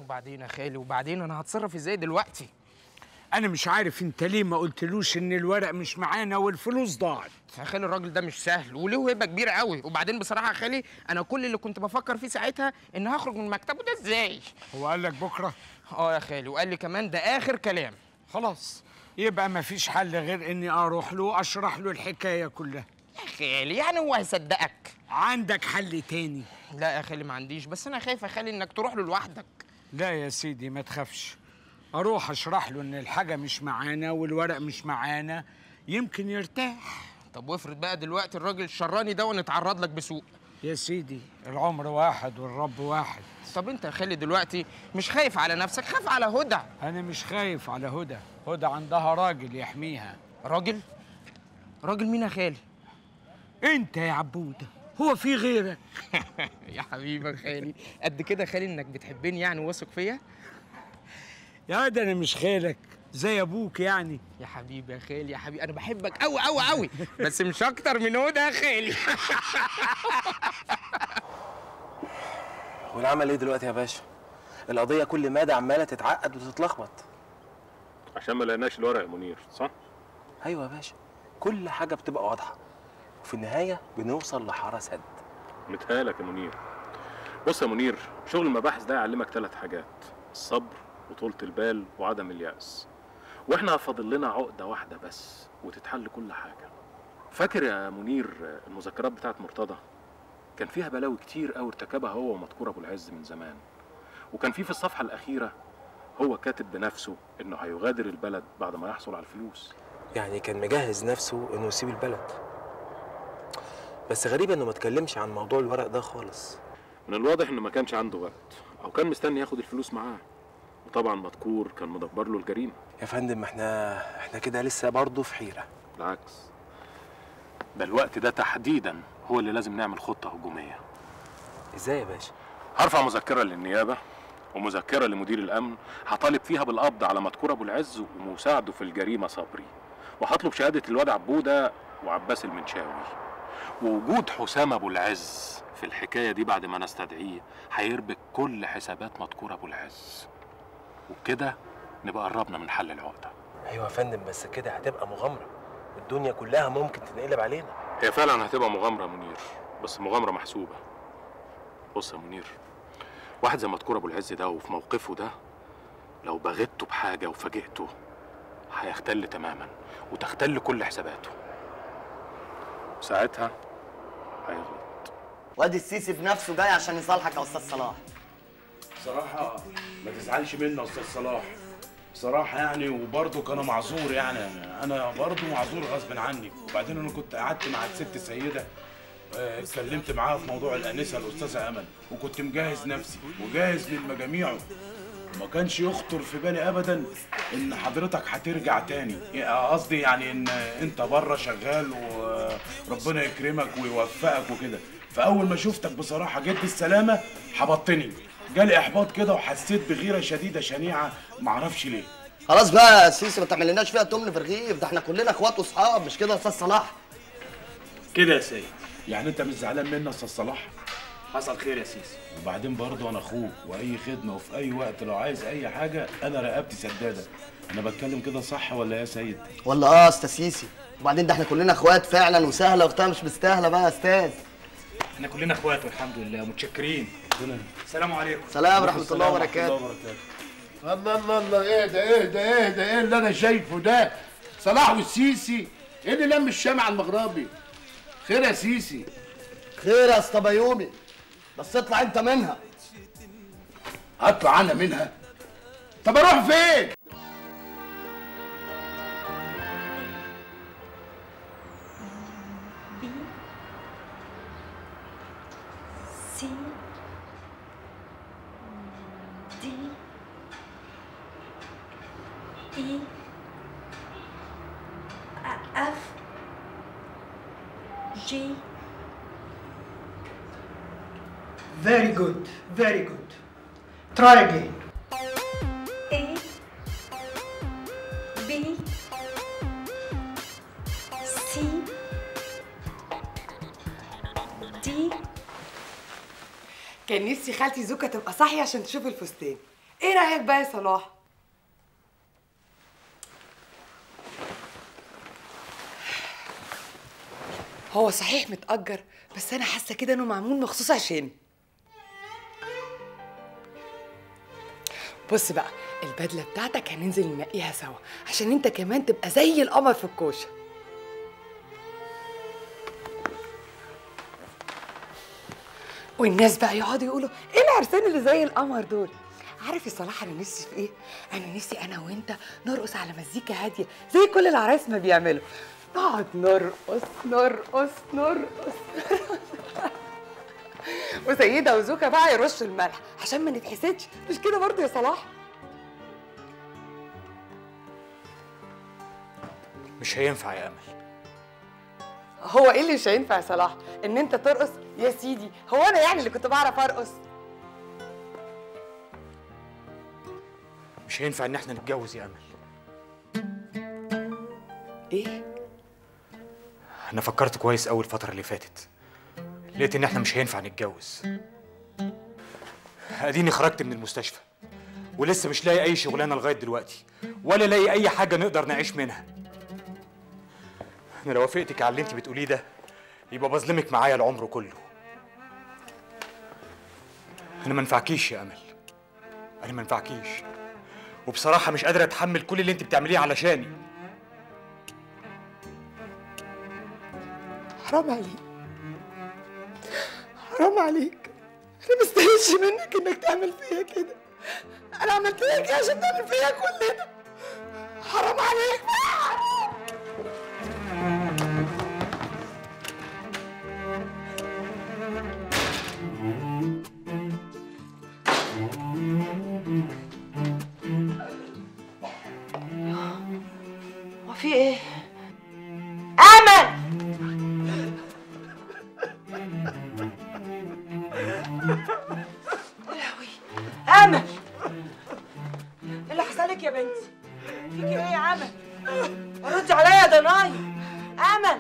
وبعدين يا خالي وبعدين انا هتصرف ازاي دلوقتي انا مش عارف انت ليه ما قلتلوش ان الورق مش معانا والفلوس ضاعت يا خالي الراجل ده مش سهل وله هيبه كبيره قوي وبعدين بصراحه يا خالي انا كل اللي كنت بفكر فيه ساعتها ان هخرج من مكتبه ده ازاي هو قال لك بكره اه يا خالي وقال لي كمان ده اخر كلام خلاص يبقى ما فيش حل غير اني اروح له واشرح له الحكايه كلها يا خالي يعني هو هيصدقك عندك حل تاني لا يا خالي ما عنديش بس انا خايف يا خالي انك تروح له لوحدك لا يا سيدي ما تخافش اروح اشرح له ان الحاجه مش معانا والورق مش معانا يمكن يرتاح طب وافرض بقى دلوقتي الراجل الشراني ده ونتعرض لك بسوء يا سيدي العمر واحد والرب واحد طب انت يا خالي دلوقتي مش خايف على نفسك خاف على هدى انا مش خايف على هدى هدى عندها راجل يحميها راجل راجل مين يا خالي انت يا عبوده هو في غيرك يا حبيبي يا خالي قد كده يا خالي انك بتحبني يعني واثق فيا يا ده انا مش خالك زي ابوك يعني يا حبيبي يا خالي يا حبيبي انا بحبك قوي قوي قوي بس مش اكتر من هدى يا خالي والعمل ايه دلوقتي يا باشا القضيه كل مادة عماله تتعقد وتتلخبط عشان ما لقيناش الورق يا منير صح؟ ايوه يا باشا كل حاجه بتبقى واضحه وفي النهايه بنوصل لحاره سد متهيألك يا منير بص يا منير شغل المباحث ده يعلمك ثلاث حاجات الصبر وطولة البال وعدم اليأس واحنا فاضل لنا عقدة واحدة بس وتتحل كل حاجة فاكر يا منير المذكرات بتاعت مرتضى كان فيها بلاوي كتير قوي ارتكبها هو ومذكور ابو العز من زمان وكان في في الصفحة الأخيرة هو كاتب بنفسه إنه هيغادر البلد بعد ما يحصل على الفلوس يعني كان مجهز نفسه انه يسيب البلد بس غريب انه ما اتكلمش عن موضوع الورق ده خالص من الواضح إنه ما كانش عنده وقت أو كان مستني ياخد الفلوس معاه وطبعا مذكور كان مدبر له الجريمة يا فندم احنا احنا كده لسه برضه في حيره بالعكس ده الوقت ده تحديدا هو اللي لازم نعمل خطة هجومية ازاي يا باشا هرفع مذكرة للنيابة ومذكرة لمدير الأمن هطالب فيها بالقبض على مذكور أبو العز ومساعده في الجريمة صبري وهطلب شهادة الواد عبودة وعباس المنشاوي ووجود حسام أبو العز في الحكاية دي بعد ما نستدعيه هيربك كل حسابات مذكور أبو العز وبكده نبقى قربنا من حل العقدة ايوه يا فندم بس كده هتبقى مغامره والدنيا كلها ممكن تنقلب علينا هي فعلا هتبقى مغامرة يا منير بس مغامرة محسوبة بص يا منير واحد زي مذكور ابو العز ده وفي موقفه ده لو بغته بحاجة وفاجئته هيختل تماما وتختل كل حساباته ساعتها هيغلط وادي السيسي بنفسه جاي عشان يصالحك يا استاذ صلاح بصراحة ما تزعلش مني يا استاذ صلاح بصراحة يعني وبرضه كان معذور يعني أنا برضه معذور غصب عني وبعدين أنا كنت قعدت مع الست سيدة آه، اتكلمت معاها في موضوع الأنسة الأستاذة أمل وكنت مجهز نفسي وجاهز للمجاميع ما كانش يخطر في بالي أبدا إن حضرتك هترجع تاني يعني قصدي يعني إن أنت بره شغال وربنا يكرمك ويوفقك وكده فأول ما شفتك بصراحة جد السلامة حبطتني جالي إحباط كده وحسيت بغيرة شديدة شنيعة معرفش ليه خلاص بقى يا سيسي ما تعملناش فيها تمن في رغيف ده احنا كلنا اخوات واصحاب مش كده يا استاذ صلاح كده يا سيد يعني انت مش زعلان مني يا استاذ صلاح حصل خير يا سيسي وبعدين برضه انا اخوك واي خدمه وفي اي وقت لو عايز اي حاجه انا رقبتي سداده انا بتكلم كده صح ولا يا سيد ولا اه يا استاذ سيسي وبعدين ده احنا كلنا اخوات فعلا وسهله واختها مش مستاهله بقى يا استاذ احنا كلنا اخوات والحمد لله متشكرين السلام عليكم سلام ورحمه الله السلام وبركاته وبركاته الله الله الله ايه ده ايه ده ايه ده ايه اللي انا شايفه ده صلاح والسيسي ايه اللي لم الشمع المغربي خير يا سيسي خير يا اسطى بيومي بس اطلع انت منها اطلع انا منها طب اروح فين C D E F G Very good, very good. Try again. A B C D كان نفسي خالتي زوكا تبقى صاحيه عشان تشوف الفستان ايه رايك بقى يا صلاح هو صحيح متأجر بس انا حاسه كده انه معمول مخصوص عشاني بص بقى البدله بتاعتك هننزل ننقيها سوا عشان انت كمان تبقى زي القمر في الكوشه والناس بقى يقعدوا يقولوا ايه العرسان اللي زي القمر دول عارف يا صلاح انا نفسي في ايه انا نفسي انا وانت نرقص على مزيكا هاديه زي كل العرايس ما بيعملوا نقعد نرقص نرقص نرقص وسيدة وزوكا بقى يرشوا الملح عشان ما نتحسدش مش كده برضه يا صلاح مش هينفع يا امل هو ايه اللي مش هينفع يا صلاح ان انت ترقص يا سيدي هو انا يعني اللي كنت بعرف ارقص مش هينفع ان احنا نتجوز يا امل ايه انا فكرت كويس قوي الفتره اللي فاتت لقيت ان احنا مش هينفع نتجوز اديني خرجت من المستشفى ولسه مش لاقي اي شغلانه لغايه دلوقتي ولا لاقي اي حاجه نقدر نعيش منها انا لو وافقتك على اللي انت بتقوليه ده يبقى بظلمك معايا العمر كله انا ما انفعكيش يا امل انا ما انفعكيش وبصراحه مش قادر اتحمل كل اللي انت بتعمليه علشاني حرام عليك حرام عليك انا مستاهلش منك انك تعمل فيا كده انا عملت لك ايه عشان تعمل فيا كل ده حرام عليك بقى وفي ايه؟ امل امل ايه اللي حصل لك يا بنتي؟ فيكي ايه يا امل؟ ردي عليا يا ضناي امل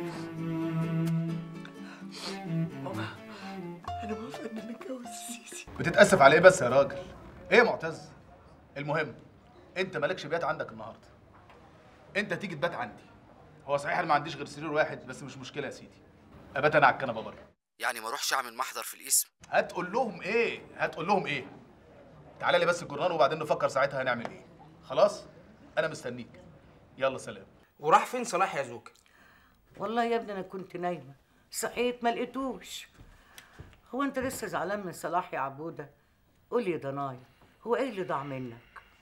انا موافق ان نتجوز سيسي بتتاسف على ايه بس يا راجل ايه يا معتز المهم انت مالكش بيت عندك النهارده انت تيجي تبات عندي هو صحيح انا ما عنديش غير سرير واحد بس مش مشكله يا سيدي ابات انا على الكنبه بره يعني ما اروحش اعمل محضر في الاسم هتقول لهم ايه هتقول لهم ايه تعالى لي بس الجرنان وبعدين نفكر ساعتها هنعمل ايه خلاص انا مستنيك يلا سلام وراح فين صلاح يا زوكا والله يا ابني انا كنت نايمه صحيت ما لقيتوش هو انت لسه زعلان من صلاح يا عبوده قول يا ضناي هو ايه اللي ضاع منك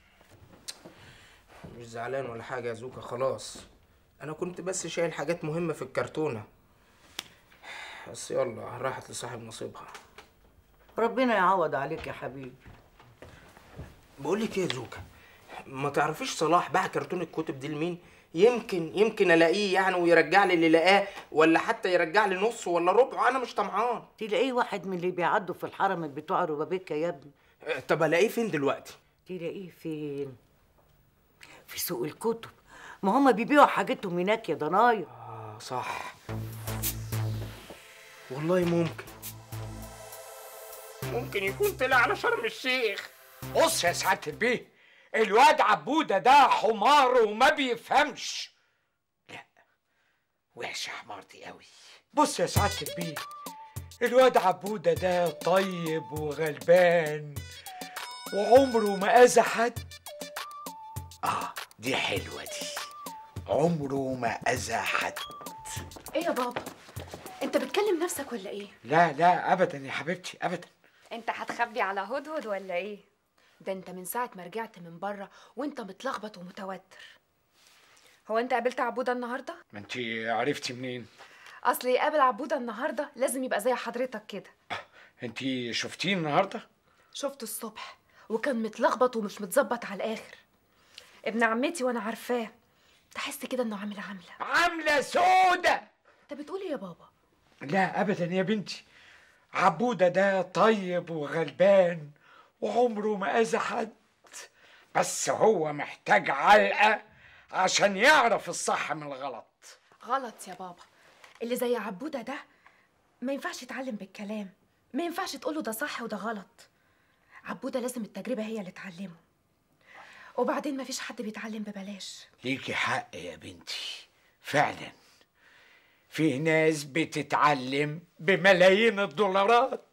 مش زعلان ولا حاجه يا زوكا خلاص انا كنت بس شايل حاجات مهمه في الكرتونه بس يلا راحت لصاحب نصيبها ربنا يعوض عليك يا حبيبي بقول لك ايه يا زوكا ما تعرفيش صلاح باع كرتون الكتب دي لمين يمكن يمكن الاقيه يعني ويرجع لي اللي لقاه ولا حتى يرجع لي نصه ولا ربعه انا مش طمعان تلاقيه واحد من اللي بيعدوا في الحرم بتوع ربابيكا يا ابني أه، طب الاقيه فين دلوقتي تلاقيه فين في سوق الكتب ما هم بيبيعوا حاجتهم هناك يا ضنايا اه صح والله ممكن ممكن يكون طلع على شرم الشيخ بص يا سعاده البيه الواد عبوده ده حمار وما بيفهمش لا وحش يا حمار دي قوي بص يا سعاده البيه الواد عبوده ده طيب وغلبان وعمره ما اذى حد اه دي حلوه دي عمره ما اذى حد ايه يا بابا انت بتكلم نفسك ولا ايه لا لا ابدا يا حبيبتي ابدا انت هتخبي على هدهد ولا ايه ده انت من ساعه ما رجعت من بره وانت متلخبط ومتوتر هو انت قابلت عبوده النهارده ما انت عرفتي منين اصل يقابل عبوده النهارده لازم يبقى زي حضرتك كده انت شفتيه النهارده شفته الصبح وكان متلخبط ومش متظبط على الاخر ابن عمتي وانا عارفاه تحس كده انه عامل عامله عامله سودة انت بتقول ايه يا بابا لا ابدا يا بنتي عبوده ده طيب وغلبان وعمره ما اذى حد بس هو محتاج علقه عشان يعرف الصح من الغلط غلط يا بابا اللي زي عبوده ده ما ينفعش يتعلم بالكلام ما ينفعش تقوله ده صح وده غلط عبودة لازم التجربة هي اللي تعلمه وبعدين مفيش حد بيتعلم ببلاش ليكي حق يا بنتي فعلا في ناس بتتعلم بملايين الدولارات